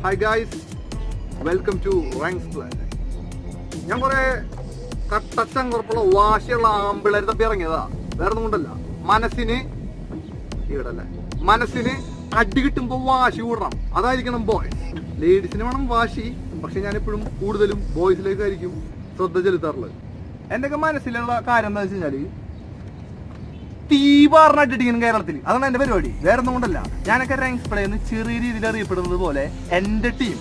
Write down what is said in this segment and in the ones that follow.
Hi guys welcome to Rangs plan ഞാൻ കുറെ കട്ടച്ചങ്കുറപ്പുള്ള വാശിയുള്ള ആമ്പിളരെ തപ്പി ഇറങ്ങിയതാ വേറെ ഒന്നും കൊണ്ടല്ല മനസ്സിന് ഇവിടെ അല്ലേ മനസ്സിന് അടി കിട്ടുമ്പോ വാശി കൂടണം അതായിരിക്കണം ബോയ്സ് ലേഡീസിന് വേണം വാശി പക്ഷെ ഞാൻ എപ്പോഴും കൂടുതലും ബോയ്സിലേക്കായിരിക്കും ശ്രദ്ധ ചെലുത്താറുള്ളത് എന്റെയൊക്കെ മനസ്സിലുള്ള കാര്യം എന്താ വെച്ച് കഴിഞ്ഞാല് തീ പാറിനട്ടിട്ടിങ്ങനെ കേരളത്തിൽ അതാണ് എന്റെ പരിപാടി വേറെ ഒന്നും കൊണ്ടല്ല ഞാനൊക്കെ റാങ്ക്സ് പ്ലേ എന്ന് ചെറിയ രീതിയിൽ അറിയപ്പെടുന്നത് പോലെ എന്റെ ടീം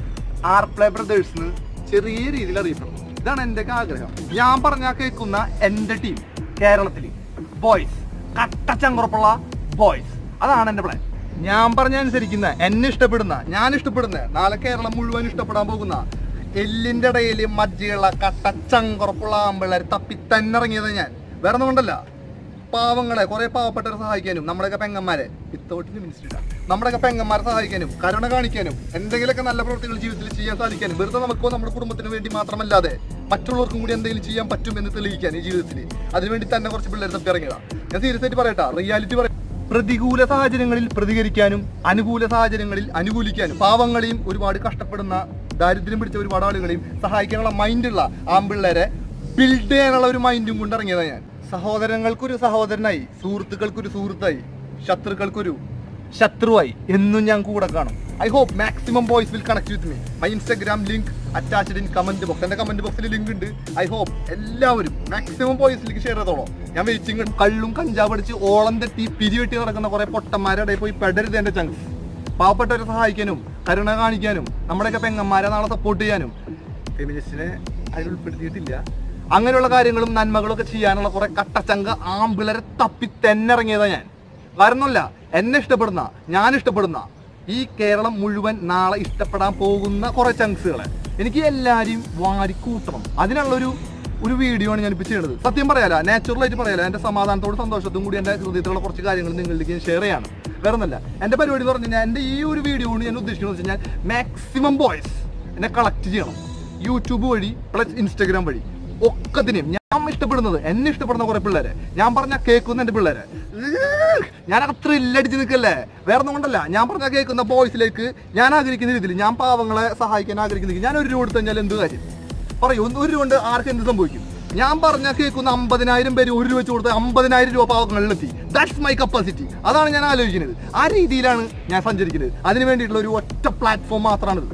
ആർ പ്ലേ ബ്രദേഴ്സ് ചെറിയ രീതിയിൽ അറിയപ്പെടുന്നു ഇതാണ് എന്റെ ഒക്കെ ആഗ്രഹം ഞാൻ പറഞ്ഞാൽ കേൾക്കുന്ന എന്റെ ടീം കേരളത്തിൽ ബോയ്സ് കട്ടച്ചങ്കുറപ്പുള്ള ബോയ്സ് അതാണ് എന്റെ പ്ലാൻ ഞാൻ പറഞ്ഞ അനുസരിക്കുന്ന എന്നെ ഇഷ്ടപ്പെടുന്ന ഞാൻ ഇഷ്ടപ്പെടുന്ന നാളെ കേരളം മുഴുവൻ ഇഷ്ടപ്പെടാൻ പോകുന്ന എല്ലിന്റെ ഇടയിൽ മജ്ജയുള്ള കട്ടച്ചങ്കുറപ്പുള്ള ആമ്പിള്ളേർ തപ്പി തന്നെ ഇറങ്ങിയത് ഞാൻ വേറെ ഒന്നും കൊണ്ടല്ല പാവങ്ങളെ കുറെ പാവപ്പെട്ടവരെ സഹായിക്കാനും നമ്മുടെയൊക്കെ പെങ്ങന്മാരെ വിത്തൗട്ട് മിനിസ്റ്റർ നമ്മുടെയൊക്കെ പെങ്ങന്മാരെ സഹായിക്കാനും കരുണ കാണിക്കാനും എന്തെങ്കിലുമൊക്കെ നല്ല പ്രവൃത്തികൾ ജീവിതത്തിൽ ചെയ്യാൻ സാധിക്കാനും വെറുതെ നമുക്കോ നമ്മുടെ കുടുംബത്തിന് വേണ്ടി മാത്രമല്ലാതെ മറ്റുള്ളവർക്കും കൂടി എന്തെങ്കിലും ചെയ്യാൻ പറ്റുമെന്ന് തെളിയിക്കാൻ ഈ ജീവിതത്തിൽ അതിനുവേണ്ടി തന്നെ കുറച്ച് പിള്ളേർ തപ്പി ഇറങ്ങിയതാ ഞാൻ സീരിയസ് ആയിട്ട് പറയട്ടാ റിയാലിറ്റി പറയാം പ്രതികൂല സാഹചര്യങ്ങളിൽ പ്രതികരിക്കാനും അനുകൂല സാഹചര്യങ്ങളിൽ അനുകൂലിക്കാനും പാവങ്ങളെയും ഒരുപാട് കഷ്ടപ്പെടുന്ന ദാരിദ്ര്യം പിടിച്ച ഒരുപാട് ആളുകളെയും സഹായിക്കാനുള്ള മൈൻഡുള്ള ആമ്പിള്ളേരെ ബിൽഡ് ചെയ്യാനുള്ള ഒരു മൈൻഡും കൊണ്ട് ഇറങ്ങിയതാണ് ഞാൻ സഹോദരങ്ങൾക്കൊരു സഹോദരനായി സുഹൃത്തുക്കൾക്കൊരു സുഹൃത്തായി ശത്രുക്കൾക്കൊരു ശത്രുവായി എന്നും ഞാൻ കൂടെ കാണും I hope maximum boys will connect with me my Instagram link attached in comment box എന്റെ കമന്റ് ബോക്സിൽ ലിങ്ക് ഉണ്ട് ഐ ഹോപ്പ് എല്ലാവരും മാക്സിമം ബോയ്സിലേക്ക് ഷെയർ ചെയ്തോളോ ഞാൻ വെയിറ്റിംഗ് കള്ളും കഞ്ചാവ് അടിച്ച് ഓളം തെറ്റി പിരിവെട്ടി നടക്കുന്ന കുറെ പൊട്ടന്മാരുടെ ഇടയിൽ പോയി പെടരുത് എന്റെ ചങ്സ് പാവപ്പെട്ടവരെ സഹായിക്കാനും കരുണ കാണിക്കാനും നമ്മുടെയൊക്കെ പെങ്ങന്മാരെ നാളെ സപ്പോർട്ട് ചെയ്യാനും ഫെമിനിസ്റ്റിനെ അതിൽ ഉൾപ്പെടുത്തിയിട്ടില്ല അങ്ങനെയുള്ള കാര്യങ്ങളും നന്മകളും ഒക്കെ ചെയ്യാനുള്ള കുറെ കട്ടച്ചങ്ക ആമ്പിളരെ തപ്പി തെന്നിറങ്ങിയതാ ഞാൻ കാരണമല്ല എന്നെ ഇഷ്ടപ്പെടുന്ന ഞാൻ ഇഷ്ടപ്പെടുന്ന ഈ കേരളം മുഴുവൻ നാളെ ഇഷ്ടപ്പെടാൻ പോകുന്ന കുറെ ചങ്സുകളെ എനിക്ക് എല്ലാരെയും വാരി കൂട്ടണം അതിനുള്ളൊരു ഒരു വീഡിയോ ആണ് ഞാനിപ്പോൾ ചെയ്യുന്നത് സത്യം പറയാല നാച്ചുറലായിട്ട് പറയാല എൻ്റെ സമാധാനത്തോടും സന്തോഷത്തോടും കൂടി എൻ്റെ ഹൃദയത്തിലുള്ള കുറച്ച് കാര്യങ്ങൾ നിങ്ങളിലേക്ക് ഞാൻ ഷെയർ ചെയ്യാണ് വേറെ ഒന്നല്ല എൻ്റെ പരിപാടി എന്ന് പറഞ്ഞു കഴിഞ്ഞാൽ എൻ്റെ ഈ ഒരു വീഡിയോ കൊണ്ട് ഞാൻ ഉദ്ദേശിക്കുന്നത് വെച്ച് കഴിഞ്ഞാൽ മാക്സിമം ബോയ്സ് എന്നെ കളക്ട് ചെയ്യണം യൂട്യൂബ് വഴി പ്ലസ് ഇൻസ്റ്റാഗ്രാം വഴി ഒക്കത്തിനെയും ഞാൻ ഇഷ്ടപ്പെടുന്നത് എന്നെ ഇഷ്ടപ്പെടുന്ന കുറെ പിള്ളേരെ ഞാൻ പറഞ്ഞ കേൾക്കുന്ന എന്റെ പിള്ളേരെ ഈഹ്! ഞാൻ അത്ര ഇല്ലടിച്ച് നിൽക്കല്ലേ വേറെ ഒന്നും കൊണ്ടല്ല ഞാൻ പറഞ്ഞ കേൾക്കുന്ന ബോയ്സിലേക്ക് ഞാൻ ആഗ്രഹിക്കുന്ന രീതിയിൽ ഞാൻ പാവങ്ങളെ സഹായിക്കാൻ ആഗ്രഹിക്കുന്ന രീതിയിൽ ഞാൻ ഒരു രൂപ എടുത്തു കഴിഞ്ഞാൽ എന്ത് കാര്യം പറയൂ ഒന്ന് ഒരു രൂപ കൊണ്ട് ആർക്ക് എന്ത് സംഭവിക്കും ഞാൻ പറഞ്ഞ കേൾക്കുന്ന അമ്പതിനായിരം പേര് ഒരു രൂപ വെച്ച് കൊടുത്ത് അമ്പതിനായിരം രൂപ പാവങ്ങളിലെത്തി ദാറ്റ്സ് മൈ കപ്പാസിറ്റി അതാണ് ഞാൻ ആലോചിക്കുന്നത് ആ രീതിയിലാണ് ഞാൻ സഞ്ചരിക്കുന്നത് അതിന് വേണ്ടിയിട്ടുള്ള ഒരു ഒറ്റ പ്ലാറ്റ്ഫോം മാത്രമാണിത്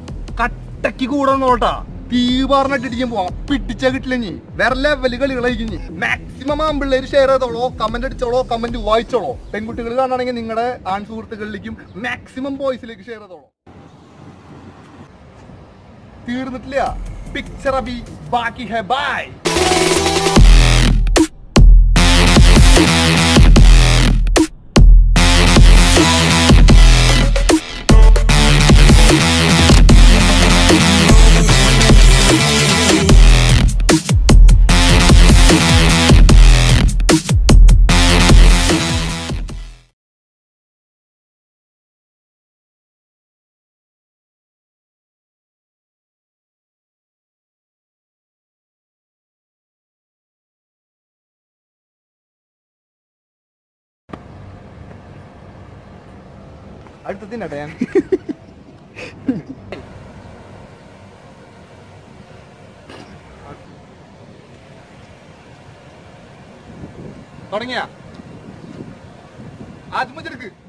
കട്ടക്ക് കൂടെ നോട്ടാ തീ പറഞ്ഞിട്ടിരിക്കുമ്പോ പിടിച്ച കിട്ടില്ല നീ വേറെ ലെവല് കളികളായിരിക്കും നീ മാക്സിമം ആമ്പിള്ളേര് ഷെയർ ചെയ്തോളോ കമന്റ് അടിച്ചോളോ കമന്റ് വായിച്ചോളോ പെൺകുട്ടികൾ കാണുകയാണെങ്കിൽ നിങ്ങളുടെ ആൺ സുഹൃത്തുക്കളിലേക്കും മാക്സിമം ബോയ്സിലേക്ക് ഷെയർ ചെയ്തോളോ തീർന്നിട്ടില്ല പിക്ചർ അബി ബാക്കി ഹെ ബൈ അടുത്ത തിന്നട്ടെ ഞാൻ തുടങ്ങിയ ആദ്യം മുതലെടുക്ക്